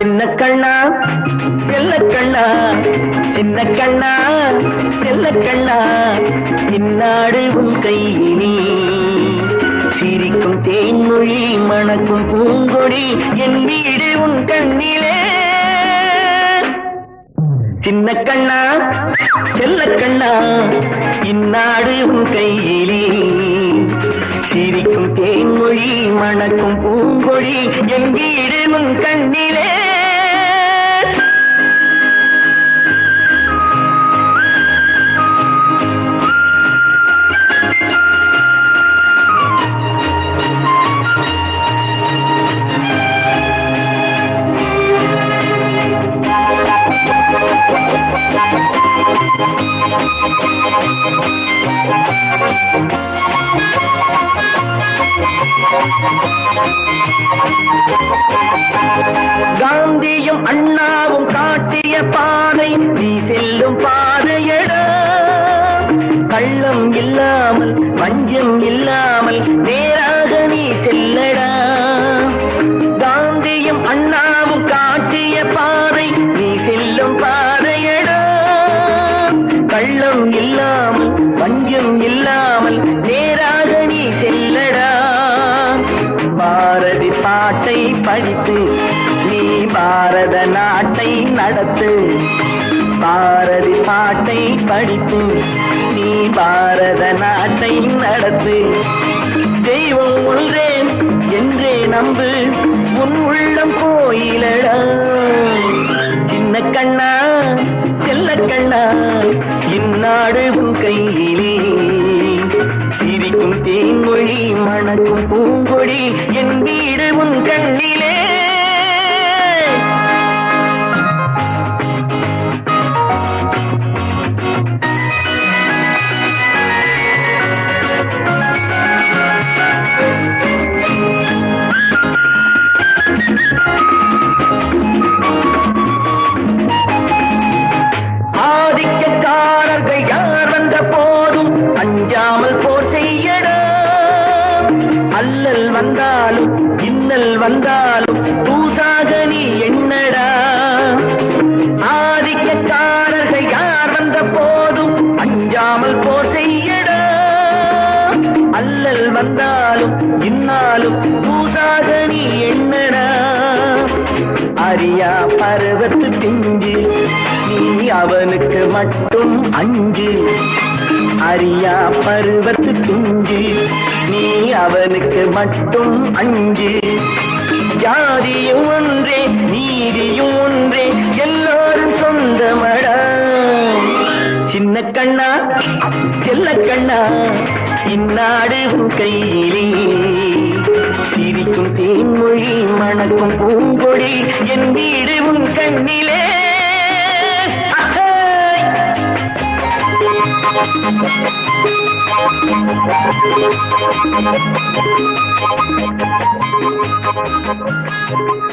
சின்ன கண்ணா செல்ல கண்ணா சின்ன கண்ணா செல்ல கண்ணா இந்நாடு உன் கையிலே சிரிக்கும் தேன்மொழி மணக்கும் பூங்கொடி என் வீடு உன் கண்ணிலே சின்ன கண்ணா செல்ல கண்ணா இந்நாடு உன் கையிலே சிரிக்கும் தேன்மொழி மணக்கும் பூங்கொழி என் வீடு உன் கண்ணிலே காந்தியும் அண்ணாவும் காட்டிய பாதை நீ செல்லும் பாதையடா கள்ளம் இல்லாமல் வஞ்சம் இல்லாமல் நேராக நீ செல்லடா காந்தியும் அண்ணாவும் காட்டிய பாதை நீ செல்லும் பாதையடா கள்ளம் இல்லாமல் வஞ்சம் இல்லாமல் நேராக நீ செல்லடா பாரதி பாட்டை படித்து நீ பாரத நாட்டை நடத்து பாரதி பாட்டை படித்து நீ பாரத நாட்டை நடத்து தெய்வம் ஒன்றே என்றே நம்பு உன் உள்ளம் கோயிலடா சின்ன கண்ணா செல்ல கண்ணா இந்நாடு உன் கையிலே சிரிக்கும் தேன்மொழி மணக்கும் பூங்கொடி என் வீடு உன் கண்ணிலே ஆதிக்கக்காரர்கள் யார் வந்த போதும் அஞ்சாமல் போர் செய்யடா அல்லல் வந்தாலும் இன்னல் வந்தாலும் தூசாக நீ என்னடா ஆதிக்கக்காரர்கள் யார் வந்த போதும் அஞ்சாமல் போர் செய்யடா அல்லல் வந்தாலும் இன்னாலும் தூசாக நீ என்னடா அரியா பருவத்து பிஞ்சு நீ அவனுக்கு மட்டும் அஞ்சு அரியா பருவத்து பிஞ்சு நீ அவனுக்கு மட்டும் அஞ்சு ஜாதியும் ஒன்றே நீதியும் ஒன்றே எல்லாரும் சொந்தமடா சின்ன கண்ணா செல்ல கண்ணா இந்நாடு உன் கையிலே சிரிக்கும் தேன்மொழி மணக்கும் பூங்கொடி என் வீடு உன் கண்ணிலே அஹாய்! Thank you.